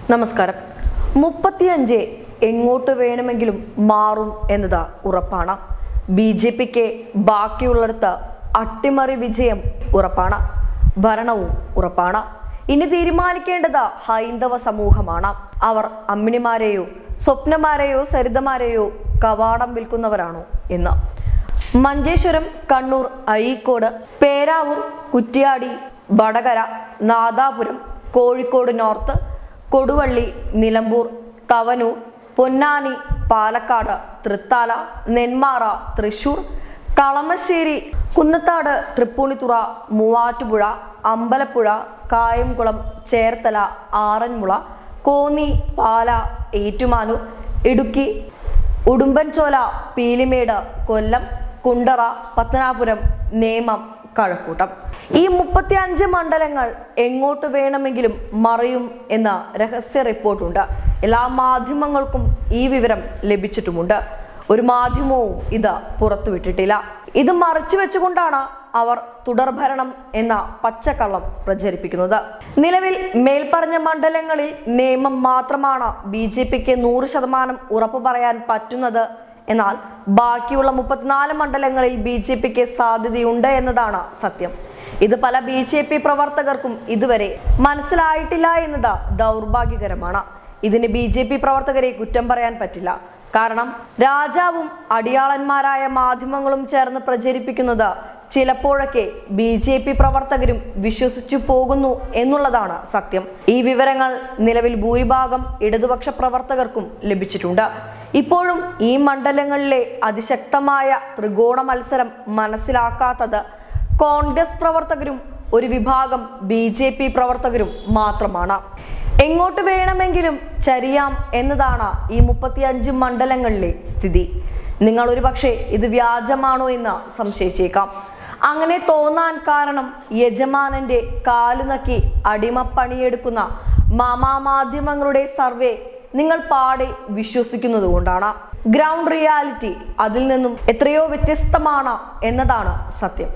നമസ്കാരം മുപ്പത്തിയഞ്ച് എങ്ങോട്ട് വേണമെങ്കിലും മാറും എന്നത് ഉറപ്പാണ് ബി ജെ പിക്ക് ബാക്കിയുള്ളിടത്ത് അട്ടിമറി വിജയം ഉറപ്പാണ് ഭരണവും ഉറപ്പാണ് ഇനി തീരുമാനിക്കേണ്ടത് ഹൈന്ദവ സമൂഹമാണ് അവർ അമ്മിണിമാരെയോ സ്വപ്നമാരെയോ സരിതമാരെയോ കവാടം വിൽക്കുന്നവരാണോ എന്ന് മഞ്ചേശ്വരം കണ്ണൂർ അഴീക്കോട് പേരാവൂർ കുറ്റ്യാടി വടകര നാദാപുരം കോഴിക്കോട് നോർത്ത് കൊടുവള്ളി നിലമ്പൂർ തവനൂർ പൊന്നാനി പാലക്കാട് തൃത്താല നെന്മാറ തൃശൂർ കളമശ്ശേരി കുന്നത്താട് തൃപ്പൂണിത്തുറ മൂവാറ്റുപുഴ അമ്പലപ്പുഴ കായംകുളം ചേർത്തല ആറന്മുള കോന്നി പാല ഏറ്റുമാനൂർ ഇടുക്കി ഉടുമ്പൻചോല പീലിമേട് കൊല്ലം കുണ്ടറ പത്തനാപുരം നേമം കഴക്കൂട്ടം ഈ മുപ്പത്തി അഞ്ച് മണ്ഡലങ്ങൾ എങ്ങോട്ട് വേണമെങ്കിലും മറയും എന്ന രഹസ്യ റിപ്പോർട്ടുണ്ട് എല്ലാ മാധ്യമങ്ങൾക്കും ഈ വിവരം ലഭിച്ചിട്ടുമുണ്ട് ഒരു മാധ്യമവും ഇത് പുറത്തുവിട്ടിട്ടില്ല ഇത് മറച്ചു വെച്ചുകൊണ്ടാണ് അവർ തുടർഭരണം എന്ന പച്ചക്കള്ളം പ്രചരിപ്പിക്കുന്നത് നിലവിൽ മേൽപ്പറഞ്ഞ മണ്ഡലങ്ങളിൽ നിയമം മാത്രമാണ് ബി ജെ പിക്ക് നൂറ് ശതമാനം ഉറപ്പു പറയാൻ പറ്റുന്നത് എന്നാൽ ബാക്കിയുള്ള മുപ്പത്തിനാല് മണ്ഡലങ്ങളിൽ ബി ജെ പിക്ക് സാധ്യതയുണ്ട് എന്നതാണ് സത്യം ഇത് പല ബി ജെ പി പ്രവർത്തകർക്കും ഇതുവരെ മനസ്സിലായിട്ടില്ല എന്നത് ദൗർഭാഗ്യകരമാണ് ഇതിന് ബി ജെ പി പ്രവർത്തകരെ കുറ്റം പറയാൻ പറ്റില്ല കാരണം രാജാവും അടിയാളന്മാരായ മാധ്യമങ്ങളും ചേർന്ന് പ്രചരിപ്പിക്കുന്നത് ചിലപ്പോഴൊക്കെ ബി ജെ പി പ്രവർത്തകരും വിശ്വസിച്ചു പോകുന്നു എന്നുള്ളതാണ് സത്യം ഈ വിവരങ്ങൾ നിലവിൽ ഭൂരിഭാഗം ഇടതുപക്ഷ പ്രവർത്തകർക്കും ലഭിച്ചിട്ടുണ്ട് ഇപ്പോഴും ഈ മണ്ഡലങ്ങളിലെ അതിശക്തമായ ത്രികോണ മത്സരം മനസ്സിലാക്കാത്തത് കോൺഗ്രസ് പ്രവർത്തകരും ഒരു വിഭാഗം ബി ജെ പി പ്രവർത്തകരും മാത്രമാണ് എങ്ങോട്ട് വേണമെങ്കിലും ചരിയാം എന്നതാണ് ഈ മുപ്പത്തിയഞ്ച് മണ്ഡലങ്ങളിലെ സ്ഥിതി നിങ്ങൾ ഒരു പക്ഷേ ഇത് വ്യാജമാണോ എന്ന് സംശയിച്ചേക്കാം അങ്ങനെ തോന്നാൻ കാരണം യജമാനന്റെ കാലുനക്കി അടിമപ്പണിയെടുക്കുന്ന മാമാമാധ്യമങ്ങളുടെ സർവേ നിങ്ങൾ പാടെ വിശ്വസിക്കുന്നത് കൊണ്ടാണ് ഗ്രൗണ്ട് റിയാലിറ്റി അതിൽ നിന്നും എത്രയോ വ്യത്യസ്തമാണ് എന്നതാണ് സത്യം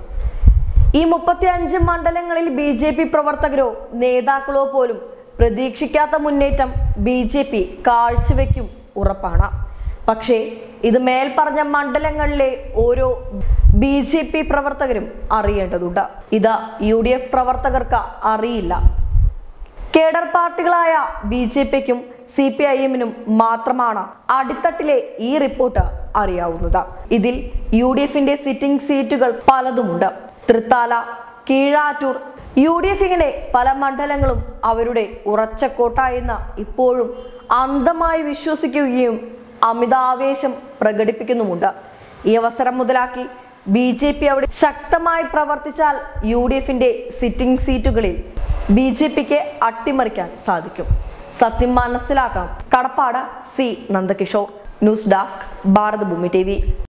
ഈ മുപ്പത്തിയഞ്ച് മണ്ഡലങ്ങളിൽ ബി ജെ പി പ്രവർത്തകരോ നേതാക്കളോ പോലും പ്രതീക്ഷിക്കാത്ത മുന്നേറ്റം ബി ജെ പി കാഴ്ചവെക്കും ഉറപ്പാണ് പക്ഷേ ഇത് മേൽപ്പറഞ്ഞ മണ്ഡലങ്ങളിലെ ഓരോ ബി ജെ പി പ്രവർത്തകരും അറിയേണ്ടതുണ്ട് ഇത് യു ഡി എഫ് പ്രവർത്തകർക്ക് അറിയില്ല കേഡർ പാർട്ടികളായ ബി ജെ പിക്കും സി പി ഐ എമ്മിനും മാത്രമാണ് അടിത്തട്ടിലെ ഈ റിപ്പോർട്ട് അറിയാവുന്നത് ഇതിൽ യു ഡി എഫിന്റെ സിറ്റിംഗ് സീറ്റുകൾ പലതുമുണ്ട് തൃത്താല കീഴാറ്റൂർ യു ഡി എഫിങ്ങനെ പല മണ്ഡലങ്ങളും അവരുടെ ഉറച്ച കോട്ട എന്ന് ഇപ്പോഴും അന്ധമായി വിശ്വസിക്കുകയും അമിതാവേശം പ്രകടിപ്പിക്കുന്നുമുണ്ട് ഈ അവസരം മുതലാക്കി ബി ജെ പി അവിടെ ശക്തമായി പ്രവർത്തിച്ചാൽ യു ഡി എഫിന്റെ സിറ്റിംഗ് സീറ്റുകളിൽ ബി ജെ പിക്ക് അട്ടിമറിക്കാൻ സാധിക്കും സത്യം മനസ്സിലാക്കാം കടപ്പാട് C Nandakishore news desk Bharathabhoomi T